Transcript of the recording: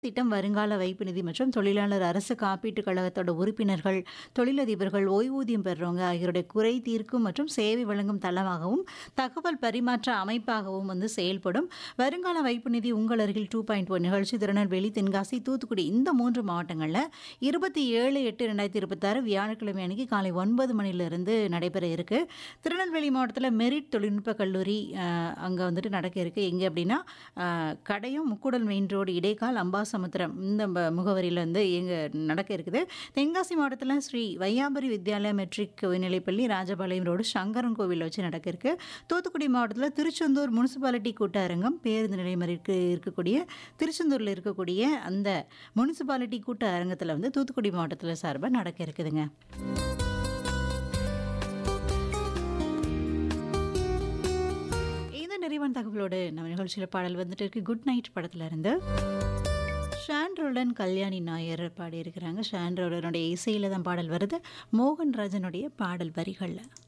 திட்டம் வருங்கால வைப்பு நிதி மற்றும் தொழிலாளர் அரசு காப்பீட்டுக் கழகத்தோட உறுப்பினர்கள் தொழிலதிபர்கள் ஓய்வூதியம் பெறுறவங்க ஆகியோருடைய குறை தீர்க்கும் மற்றும் சேவை வழங்கும் தளமாகவும் தகவல் பரிமாற்ற அமைப்பாகவும் வந்து செயல்படும் வருங்கால வைப்பு நிதி உங்கள் அருகில் டூ பாயிண்ட் ஒன் நிகழ்ச்சி திருநெல்வேலி தென்காசி தூத்துக்குடி இந்த மூன்று மாவட்டங்களில் இருபத்தி ஏழு எட்டு ரெண்டாயிரத்தி இருபத்தாறு வியாழக்கிழமை அன்னைக்கு காலை ஒன்பது மணிலிருந்து நடைபெற இருக்கு திருநெல்வேலி மாவட்டத்தில் மெரிட் தொழில்நுட்ப கல்லூரி அங்கே வந்துட்டு நடக்க இருக்கு எங்கே அப்படின்னா அஹ், கடையம் முக்கூடல் மெயின் ரோடு இடைக்கால் அம்பாசமுத்திரம் இந்த ம- முகவரியில் வந்து எங்கே நடக்க இருக்குது தென்காசி மாவட்டத்தில் ஸ்ரீ வையாபுரி வித்யாலயா மெட்ரிக் உயர்நிலைப்பள்ளி ராஜபாளையம் ரோடு சங்கரன் கோவிலில் வச்சு நடக்க இருக்கு தூத்துக்குடி மாவட்டத்தில் திருச்செந்தூர் முனிசிபாலிட்டி கூட்டரங்கம் பேருந்து நிலையம் இருக்கு இருக்கக்கூடிய திருச்செந்தூரில் இருக்கக்கூடிய அந்த முனிசிபாலிட்டி கூட்ட அரங்கத்தில் வந்து தூத்துக்குடி மாவட்டத்தில் சார்பாக நடக்க இருக்குதுங்க இந்த நிறைவான தகவலோடு நம்ம நிகழ்ச்சியில் பாடல் வந்துட்டு இருக்கு குட் நைட் படத்துல இருந்து ஷான்ரோடன் கல்யாணி நாயர் பாடியிருக்கிறாங்க ஷான்ரோடனுடைய இசையில தான் பாடல் வருது மோகன்ராஜனுடைய பாடல் வரிகளில்